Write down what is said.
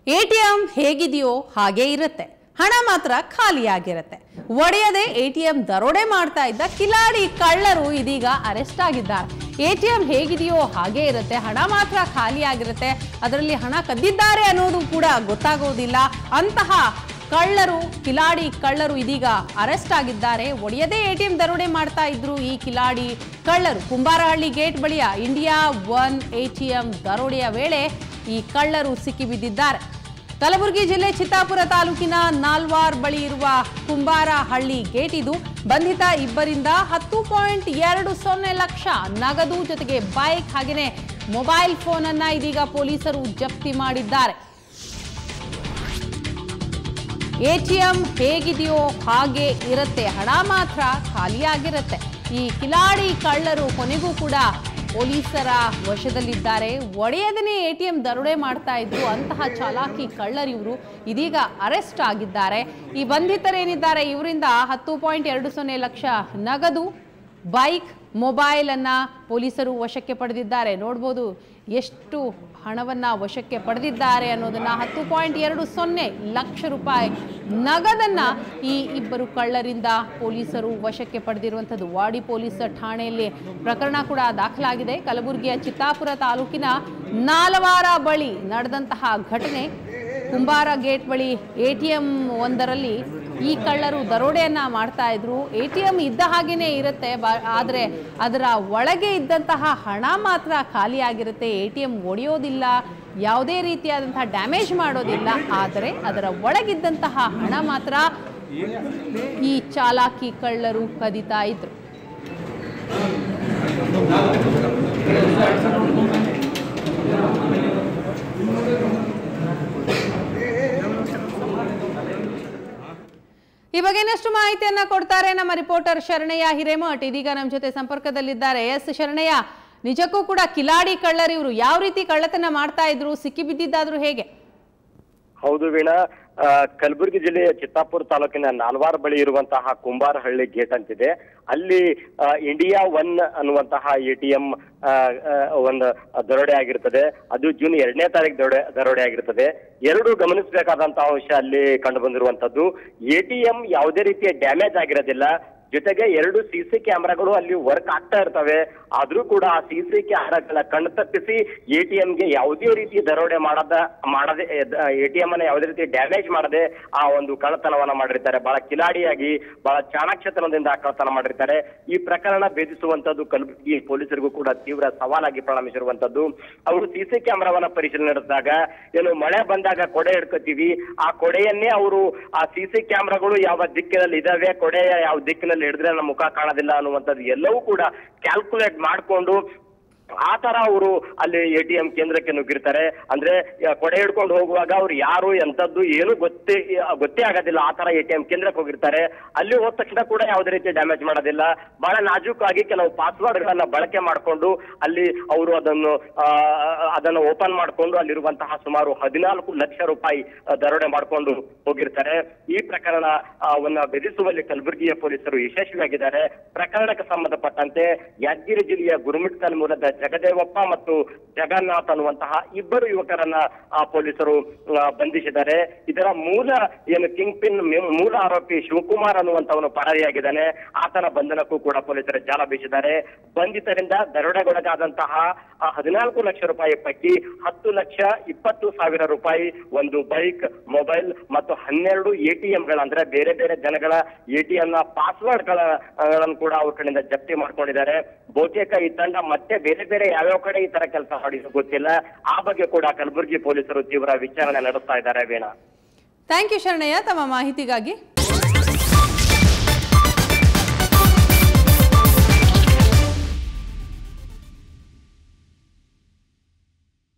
ATM ಹೇಗಿದೆಯೋ ಹಾಗೇ ಇರುತ್ತೆ ಹಣ ಮಾತ್ರ ಖಾಲಿಯಾಗಿರುತ್ತೆ ಒಡೆಯದೆ ಎಟಿಎಂ ದರೋಡೆ ಮಾಡ್ತಾ ಇದ್ದ ಕಿಲಾಡಿ ಕಳ್ಳರು ಇದೀಗ ಅರೆಸ್ಟ್ ಆಗಿದ್ದಾರೆ ಎಟಿಎಂ ಹೇಗಿದೆಯೋ ಹಾಗೇ ಇರುತ್ತೆ ಹಣ ಮಾತ್ರ ಖಾಲಿಯಾಗಿರುತ್ತೆ ಅದರಲ್ಲಿ ಹಣ ಕದ್ದಿದ್ದಾರೆ ಅನ್ನೋದು ಕೂಡ ಗೊತ್ತಾಗೋದಿಲ್ಲ ಅಂತಹ ಕಳ್ಳರು ಕಿಲಾಡಿ ಕಳ್ಳರು ಇದೀಗ ಅರೆಸ್ಟ್ ಆಗಿದ್ದಾರೆ ಒಡೆಯದೇ ಎಟಿಎಂ ದರೋಡೆ ಮಾಡ್ತಾ ಇದ್ರು ಈ ಕಿಲಾಡಿ ಕಳ್ಳರು ಕುಂಬಾರಹಳ್ಳಿ ಗೇಟ್ ಬಳಿಯ ಇಂಡಿಯಾ ಒನ್ ಎಟಿಎಂ ದರೋಡೆಯ ವೇಳೆ ಈ ಕಳ್ಳರು ಸಿಕ್ಕಿಬಿದ್ದಿದ್ದಾರೆ ಕಲಬುರಗಿ ಜಿಲ್ಲೆ ಚಿತ್ತಾಪುರ ತಾಲೂಕಿನ ನಾಲ್ವಾರ್ ಬಳಿ ಇರುವ ಕುಂಬಾರಹಳ್ಳಿ ಗೇಟ್ ಇದು ಬಂಧಿತ ಇಬ್ಬರಿಂದ ಹತ್ತು ಪಾಯಿಂಟ್ ಎರಡು ಸೊನ್ನೆ ಲಕ್ಷ ನಗದು ಜೊತೆಗೆ ಬೈಕ್ ಹಾಗೆಯೇ ಮೊಬೈಲ್ ಫೋನ್ ಅನ್ನ ಇದೀಗ ಪೊಲೀಸರು ಜಪ್ತಿ ಮಾಡಿದ್ದಾರೆ ಎಟಿಎಂ ಹೇಗಿದೆಯೋ ಹಾಗೆ ಇರುತ್ತೆ ಹಣ ಮಾತ್ರ ಖಾಲಿಯಾಗಿರುತ್ತೆ ಈ ಕಿಲಾಡಿ ಕಳ್ಳರು ಕೊನೆಗೂ ಕೂಡ ಪೊಲೀಸರ ವಶದಲ್ಲಿದ್ದಾರೆ ಒಡೆಯದನೇ ಎಟಿಎಂ ದರೋಡೆ ಮಾಡ್ತಾ ಇದ್ರು ಅಂತಹ ಚಾಲಾಕಿ ಕಳ್ಳರಿವರು ಇದೀಗ ಅರೆಸ್ಟ್ ಆಗಿದ್ದಾರೆ ಈ ಬಂಧಿತರೇನಿದ್ದಾರೆ ಇವರಿಂದ ಹತ್ತು ಪಾಯಿಂಟ್ ಎರಡು ಸೊನ್ನೆ ಲಕ್ಷ ನಗದು ಬೈಕ್ ಮೊಬೈಲ್ ಅನ್ನ ಪೊಲೀಸರು ವಶಕ್ಕೆ ಪಡೆದಿದ್ದಾರೆ ನೋಡ್ಬೋದು ಎಷ್ಟು ಹಣವನ್ನ ವಶಕ್ಕೆ ಪಡೆದಿದ್ದಾರೆ ಅನ್ನೋದನ್ನ ಹತ್ತು ಪಾಯಿಂಟ್ ಎರಡು ಸೊನ್ನೆ ಲಕ್ಷ ರೂಪಾಯಿ ನಗದನ್ನ ಈ ಇಬ್ಬರು ಕಳ್ಳರಿಂದ ಪೊಲೀಸರು ವಶಕ್ಕೆ ಪಡೆದಿರುವಂಥದ್ದು ವಾಡಿ ಪೊಲೀಸ್ ಠಾಣೆಯಲ್ಲಿ ಪ್ರಕರಣ ಕೂಡ ದಾಖಲಾಗಿದೆ ಕಲಬುರಗಿಯ ಚಿತ್ತಾಪುರ ತಾಲೂಕಿನ ನಾಲವಾರ ಬಳಿ ನಡೆದಂತಹ ಘಟನೆ ಕುಂಬಾರ ಗೇಟ್ ಬಳಿ ಎ ಟಿ ಎಂ ಒಂದರಲ್ಲಿ ಈ ಕಳ್ಳರು ದರೋಡೆಯನ್ನ ಮಾಡ್ತಾ ಇದ್ರು ಎ ಟಿ ಎಂ ಇದ್ದ ಹಾಗೇನೆ ಇರುತ್ತೆ ಬ- ಆದ್ರೆ ಅದರ ಒಳಗೆ ಇದ್ದಂತಹ ಹಣ ಮಾತ್ರ ಖಾಲಿಯಾಗಿರುತ್ತೆ ಎ ಟಿ ಎಂ ಒಡೆಯೋದಿಲ್ಲ ಯಾವುದೇ ರೀತಿಯಾದಂತಹ ಡ್ಯಾಮೇಜ್ ಮಾಡೋದಿಲ್ಲ ಆದರೆ ಅದರ ಒಳಗಿದ್ದಂತಹ ಹಣ ಮಾತ್ರ ಈ ಚಾಲಾಕಿ ಕಳ್ಳರು ಕದಿತಾ ಇದ್ರು ಈ ಬಗ್ಗೆ ಇನ್ನಷ್ಟು ಮಾಹಿತಿಯನ್ನ ಕೊಡ್ತಾರೆ ನಮ್ಮ ರಿಪೋರ್ಟರ್ ಶರಣಯ್ಯ ಹಿರೇಮಠ್ ಇದೀಗ ನಮ್ಮ ಜೊತೆ ಸಂಪರ್ಕದಲ್ಲಿದ್ದಾರೆ ಎಸ್ ಶರಣಯ್ಯ ನಿಜಕ್ಕೂ ಕೂಡ ಕಿಲಾಡಿ ಕಳ್ಳರಿವರು ಯಾವ ರೀತಿ ಕಳ್ಳತನ ಮಾಡ್ತಾ ಇದ್ರು ಸಿಕ್ಕಿ ಬಿದ್ದಿದ್ದಾದ್ರು ಹೇಗೆ ಹೌದು ವೀಣಾ ಆ, ಕಲಬುರಗಿ ಜಿಲ್ಲೆಯ ಚಿತ್ತಾಪುರ ತಾಲೂಕಿನ ನಾಲ್ವಾರ್ ಬಳಿ ಇರುವಂತಹ ಕುಂಬಾರಹಳ್ಳಿ ಗೇಟ್ ಅಂತಿದೆ ಅಲ್ಲಿ ಆ, ಇಂಡಿಯಾ ಒನ್ ಅನ್ನುವಂತಹ ಎ ಟಿ ಎಂ ಒಂದು ದರೋಡೆ ಆಗಿರ್ತದೆ ಅದು ಜೂನ್ ಎರಡನೇ ತಾರೀಕು ದರೋಡೆ ದರೋಡೆ ಆಗಿರ್ತದೆ ಎರಡು ಗಮನಿಸಬೇಕಾದಂತಹ ಅಂಶ ಅಲ್ಲಿ ಕಂಡು ಬಂದಿರುವಂತದ್ದು ಎ ಟಿ ಎಂ ಯಾವುದೇ ರೀತಿಯ ಡ್ಯಾಮೇಜ್ ಆಗಿರೋದಿಲ್ಲ ಜೊತೆಗೆ ಎರಡು ಸಿ ಸಿ ಕ್ಯಾಮೆರಾಗಳು ಅಲ್ಲಿ ವರ್ಕ್ ಆಗ್ತಾ ಇರ್ತವೆ ಆದ್ರೂ ಕೂಡ ಆ ಸಿ ಸಿ ಕ್ಯಾಮೆರಾಗಳ ಕಣ್ಣು ತಪ್ಪಿಸಿ ಎ ಟಿ ಗೆ ಯಾವುದೇ ರೀತಿ ದರೋಡೆ ಮಾಡದ ಮಾಡದೆ ಎ ಟಿ ಎಂ ಅನ್ನ ಯಾವುದೇ ರೀತಿ ಡ್ಯಾಮೇಜ್ ಮಾಡದೆ ಆ ಒಂದು ಕಳ್ಳತನವನ್ನ ಮಾಡಿರ್ತಾರೆ ಬಹಳ ಕಿಲಾಡಿಯಾಗಿ ಬಹಳ ಚಾಣಾಕ್ಷತನದಿಂದ ಆ ಕಳ್ಳತನ ಮಾಡಿರ್ತಾರೆ ಈ ಪ್ರಕರಣ ಭೇದಿಸುವಂತದ್ದು ಕಲಬುರಗಿ ಪೊಲೀಸರಿಗೂ ಕೂಡ ತೀವ್ರ ಸವಾಲಾಗಿ ಪರಿಣಮಿಸಿರುವಂತದ್ದು ಅವರು ಸಿ ಸಿ ಕ್ಯಾಮೆರಾವನ್ನ ಪರಿಶೀಲನೆ ನಡೆಸಿದಾಗ ಏನು ಮಳೆ ಬಂದಾಗ ಕೊಡೆ ಹಿಡ್ಕೊತೀವಿ ಆ ಕೊಡೆಯನ್ನೇ ಅವರು ಆ ಸಿ ಸಿ ಕ್ಯಾಮೆರಾಗಳು ಯಾವ ದಿಕ್ಕಿನಲ್ಲಿ ಇದಾವೆ ಕೊಡೆಯ ಯಾವ ದಿಕ್ಕಿನಲ್ಲಿ ಹಿಡಿದ್ರೆ ನಮ್ಮ ಮುಖ ಕಾಣೋದಿಲ್ಲ ಅನ್ನುವಂಥದ್ದು ಎಲ್ಲವೂ ಕೂಡ ಕ್ಯಾಲ್ಕುಲೇಟ್ ಮಾಡಿಕೊಂಡು ಆ ತರ ಅವರು ಅಲ್ಲಿ ಎ ಟಿ ಎಂ ಕೇಂದ್ರಕ್ಕೆ ನುಗ್ಗಿರ್ತಾರೆ ಅಂದ್ರೆ ಯ- ಕೊಡೆ ಹಿಡ್ಕೊಂಡು ಹೋಗುವಾಗ ಅವ್ರು ಯಾರು ಎಂತದ್ದು ಏನು ಗೊತ್ತೇ ಗೊತ್ತೇ ಆಗೋದಿಲ್ಲ ಆ ತರ ಎ ಟಿ ಎಂ ಕೇಂದ್ರಕ್ಕೆ ಹೋಗಿರ್ತಾರೆ ಅಲ್ಲಿ ಹೋದ ತಕ್ಷಣ ಕೂಡ ಯಾವುದೇ ರೀತಿ ಡ್ಯಾಮೇಜ್ ಮಾಡೋದಿಲ್ಲ ಬಹಳ ನಾಜೂಕಾಗಿ ಕೆಲವು ಪಾಸ್ವರ್ಡ್ ಗಳನ್ನ ಬಳಕೆ ಮಾಡಿಕೊಂಡು ಅಲ್ಲಿ ಅವರು ಅದನ್ನು ಆ, ಅದನ್ನು ಓಪನ್ ಮಾಡಿಕೊಂಡು ಅಲ್ಲಿರುವಂತಹ ಸುಮಾರು ಹದಿನಾಲ್ಕು ಲಕ್ಷ ರೂಪಾಯಿ ಆ, ದರೋಡೆ ಮಾಡಿಕೊಂಡು ಹೋಗಿರ್ತಾರೆ ಈ ಪ್ರಕರಣ ಆ, ವನ್ನ ಬೆದರಿಸುವಲ್ಲಿ ಕಲಬುರಗಿಯ ಪೊಲೀಸರು ಯಶಸ್ವಿಯಾಗಿದ್ದಾರೆ ಪ್ರಕರಣಕ್ಕೆ ಸಂಬಂಧಪಟ್ಟಂತೆ ಯಾದಗಿರಿ ಜಿಲ್ಲೆಯ ಗುರುಮಿಟ್ಕಲ್ ಮೂಲದ ಜಗದೇವಪ್ಪ ಮತ್ತು ಜಗನ್ನಾಥ್ ಅನ್ನುವಂತಹ ಇಬ್ಬರು ಯುವಕರನ್ನ ಆ, ಪೊಲೀಸರು ಆ, ಬಂಧಿಸಿದ್ದಾರೆ ಇದರ ಮೂಲ ಏನು ಕಿಂಗ್ ಪಿನ್ ಮೆ- ಮೂಲ ಆರೋಪಿ ಶಿವಕುಮಾರ್ ಅನ್ನುವಂತವನು ಪರಾರಿಯಾಗಿದ್ದಾನೆ ಆತನ ಬಂಧನಕ್ಕೂ ಕೂಡ ಪೊಲೀಸರು ಜಾಲ ಬೀಸಿದ್ದಾರೆ ಬಂಧಿತರಿಂದ ದರೋಡೆಗೊಳಗಾದಂತಹ ಆ, ಹದಿನಾಲ್ಕು ಲಕ್ಷ ರೂಪಾಯಿ ಪೈಕಿ ಹತ್ತು ಲಕ್ಷ ಇಪ್ಪತ್ತು ಸಾವಿರ ರೂಪಾಯಿ ಒಂದು ಬೈಕ್ ಮೊಬೈಲ್ ಮತ್ತು ಹನ್ನೆರಡು ಎ ಟಿ ಎಂಗಳ ಅಂದ್ರೆ ಬೇರೆ ಬೇರೆ ಜನಗಳ ಎ ಟಿ ಎಂ ನ ಪಾಸ್ವರ್ಡ್ ಗಳನ್ನು ಕೂಡ ಅವ್ರ ಕಡೆಯಿಂದ ಜಪ್ತಿ ಮಾಡ್ಕೊಂಡಿದ್ದಾರೆ ಬಹುತೇಕ ಈ ತಂಡ ಮತ್ತೆ ಬೇರೆ ಬೇರೆ ಯಾವ್ಯಾವ ಕಡೆ ಈ ತರ ಕೆಲಸ ಮಾಡಿದ್ರು ಗೊತ್ತಿಲ್ಲ ಆ ಬಗ್ಗೆ ಕೂಡ ಕಲಬುರಗಿ ಪೊಲೀಸರು ತೀವ್ರ ವಿಚಾರಣೆ ನಡೆಸ್ತಾ ಇದ್ದಾರೆ ವೀಣಾ ಥ್ಯಾಂಕ್ ಯು ಶರಣಯ್ಯ ತಮ್ಮ ಮಾಹಿತಿಗಾಗಿ